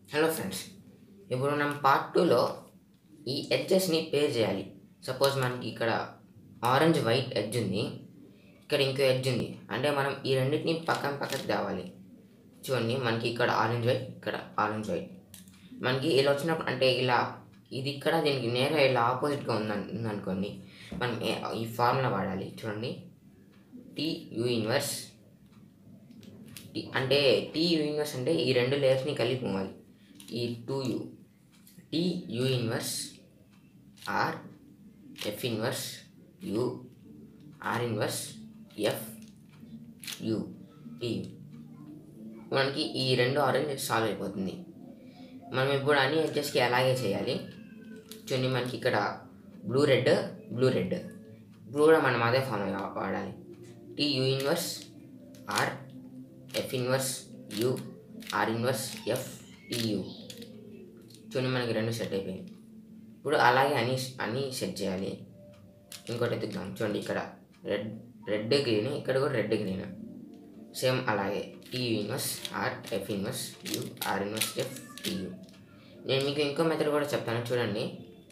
hello friends ఇప్పుడు మనం part టూలో ఈ ఎడ్జెస్ని పేర్ చేయాలి సపోజ్ మనకి ఇక్కడ ఆరెంజ్ వైట్ ఎడ్జ్ ఉంది ఇక్కడ ఇంకో ఎడ్జ్ ఉంది అంటే మనం ఈ రెండింటిని పక్కన పక్కకు తేవాలి చూడండి మనకి ఇక్కడ ఆరెంజ్ వైట్ ఇక్కడ ఆరెంజ్ వైట్ మనకి ఇలా వచ్చినప్పుడు అంటే ఇలా ఇది ఇక్కడ దీనికి నేరుగా ఇలా ఆపోజిట్గా ఉందని ఉందనుకోండి మనం ఏ- ఈ ఫార్ములా వాడాలి చూడండి టీ యూ ఇన్వర్స్ టీ అంటే టీ యూ ఇన్వర్స్ అంటే ఈ రెండు లేయర్స్ని కలిపి పోవాలి ఈ T U T U inverse R F inverse U R inverse F U T మనకి ఈ రెండు ఆరెంజ్ సాల్వ్ అయిపోతుంది మనం ఇప్పుడు అన్ని ఎడ్జెస్కి అలాగే చేయాలి చూడండి మనకి ఇక్కడ blue red blue red blue కూడా మనం అదే ఫార్ములా వాడాలి T U inverse R F inverse U R inverse F T U చూడండి మనకి రెండు సెట్ అయిపోయాయి ఇప్పుడు అలాగే అన్ని అన్నీ సెట్ చేయాలి ఇంకోటి ఎత్తుకుదాం చూడండి ఇక్కడ రెడ్ రెడ్ గ్రీన్ ఇక్కడ కూడా రెడ్ గ్రీన్ సేమ్ అలాగే T U inverse R F inverse U R inverse F T U నేను మీకు ఇంకో మెథడ్ కూడా చెప్తాను చూడండి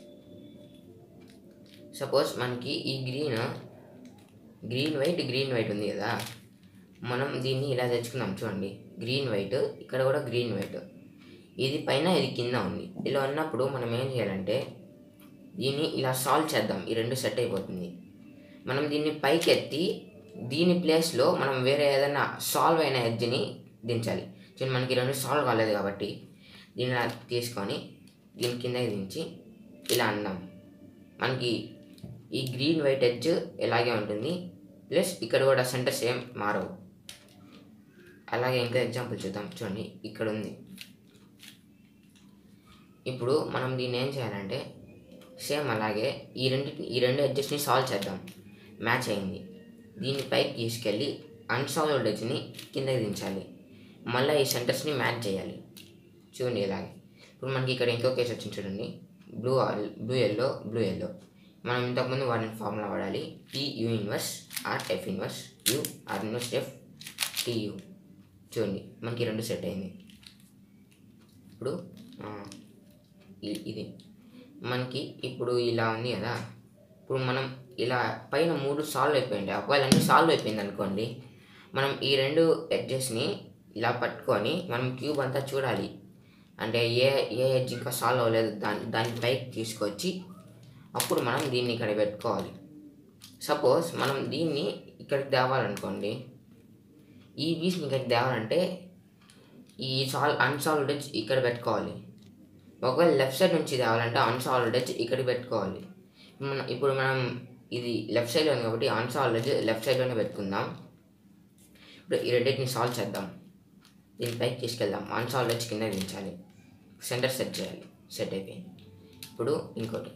సపోజ్ మనకి ఈ green green white green white ఉంది కదా మనం దీన్ని ఇలా తెచ్చుకున్నాం చూడండి గ్రీన్ వైట్ ఇక్కడ కూడా గ్రీన్ వైట్ ఇది పైన ఇది కింద ఉంది ఇలా ఉన్నప్పుడు మనం ఏం చేయాలంటే దీన్ని ఇలా సాల్వ్ చేద్దాం ఈ రెండు సెట్ అయిపోతుంది మనం దీన్ని పైకి ఎత్తి దీని ప్లేస్లో మనం వేరే ఏదైనా సాల్వ్ అయిన ఎడ్జ్ని దించాలి చూడండి మనకి ఈ రెండు సాల్వ్ కాలేదు కాబట్టి దీన్ని ఇలా తీసుకొని దీని కిందకి దించి ఇలా అందాం మనకి ఈ గ్రీన్ వైట్ ఎడ్జ్ ఇలాగే ఉంటుంది ప్లస్ ఇక్కడ కూడా సెంటర్ సేమ్ మారవు అలాగే ఇంకా ఎగ్జాంపుల్ చూద్దాం చూడండి ఇక్కడ ఉంది ఇప్పుడు మనం దీన్ని ఏం చేయాలంటే సేమ్ అలాగే ఈ రెండు ఈ రెండు ఎడ్జెస్ని సాల్వ్ చేద్దాం మ్యాచ్ అయింది దీన్ని పైకి తీసుకెళ్ళి అన్సాల్వ్డ్ ఎడ్జ్ని కిందకి దించాలి మళ్ళీ ఈ సెంటర్స్ని మ్యాచ్ చేయాలి చూడండి ఇలాగే ఇప్పుడు మనకి ఇక్కడ ఇంకో కేసు వచ్చింది చూడండి blue blue yellow blue yellow మనం ఇంతకుముందు వాడిన ఫార్ములా వాడాలి T U inverse R F inverse U R inverse F T U చూడండి మనకి రెండు సెట్ అయింది ఇప్పుడు ఆ, ఇ- ఇది మనకి ఇప్పుడు ఇలా ఉంది కదా ఇప్పుడు మనం ఇలా పైన మూడు సాల్వ్ అయిపోయింది ఒకవేళ అన్నీ సాల్వ్ అయిపోయింది అనుకోండి మనం ఈ రెండు ఎడ్జెస్ని ఇలా పట్టుకొని మనం క్యూబ్ అంతా చూడాలి అంటే ఏ ఏ ఎడ్జ్ ఇంకా సాల్వ్ అవ్వలేదు దాని దాని పైకి తీసుకొచ్చి అప్పుడు మనం దీన్ని ఇక్కడ పెట్టుకోవాలి సపోజ్ మనం దీన్ని ఇక్కడికి తేవాలనుకోండి ఈ పీస్ని ఇక్కడికి తేవాలంటే ఈ సాల్వ్ అన్సాల్వ్డ్ ఎడ్జ్ ఇక్కడ పెట్టుకోవాలి ఒకవేళ లెఫ్ట్ సైడ్ నుంచి తేవాలంటే అన్సాల్వ్డ్ ఎడ్జ్ ఇక్కడ పెట్టుకోవాలి మన ఇప్పుడు మనం ఇది లెఫ్ట్ సైడ్లో ఉంది కాబట్టి అన్సాల్వ్డ్ ఎడ్జ్ లెఫ్ట్ సైడ్లోనే పెట్టుకుందాం ఇప్పుడు ఈ రెండింటిని సాల్వ్ చేద్దాం దీని పైకి తీసుకెళ్దాం అన్సాల్వ్డ్ ఎడ్జ్ కింద దించాలి సెంటర్ సెట్ చేయాలి సెట్ అయిపోయింది ఇప్పుడు ఇంకోటి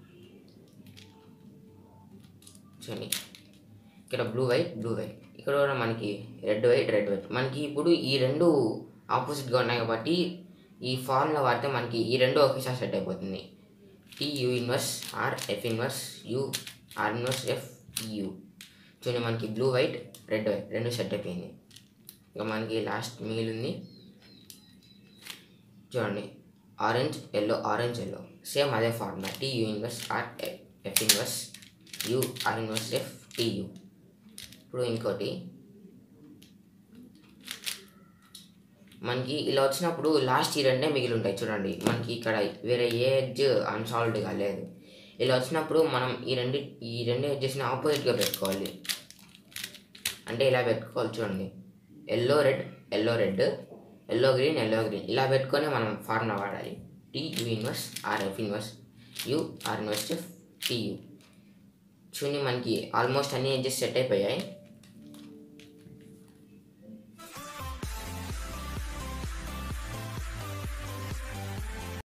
చూడండి ఇక్కడ బ్లూ వైట్ బ్లూ వైట్ ఇక్కడ కూడా మనకి రెడ్ వైట్ రెడ్ వైట్ మనకి ఇప్పుడు ఈ రెండు ఆపోజిట్గా ఉన్నాయి కాబట్టి ఈ ఫార్ములా వాడితే మనకి ఈ రెండు ఒకేసారి సెట్ అయిపోతుంది T U inverse R F inverse U R inverse F U చూడండి మనకి బ్లూ వైట్ రెడ్ వైట్ రెండు సెట్ అయిపోయింది ఇంకా మనకి లాస్ట్ మిగిలింది చూడండి orange yellow orange yellow same అదే formula T U inverse R F inverse U R inverse F T U ఇప్పుడు ఇంకోటి మనకి ఇలా వచ్చినప్పుడు లాస్ట్ ఈ రెండే మిగిలి ఉంటాయి చూడండి మనకి ఇక్కడ వేరే ఏ ఎడ్జ్ అన్సాల్వ్డ్గా లేదు ఇలా వచ్చినప్పుడు మనం ఈ రెండు ఈ రెండు ఎడ్జెస్ని ఆపోజిట్గా పెట్టుకోవాలి అంటే ఇలా పెట్టుకోవాలి చూడండి yellow red yellow red yellow green yellow green ఇలా పెట్టుకొని మనం ఫార్ములా వాడాలి T U inverse R F inverse U R inverse F T U చూడండి మనకి ఆల్మోస్ట్ అన్ని ఎడ్జెస్ సెట్ అయిపోయాయి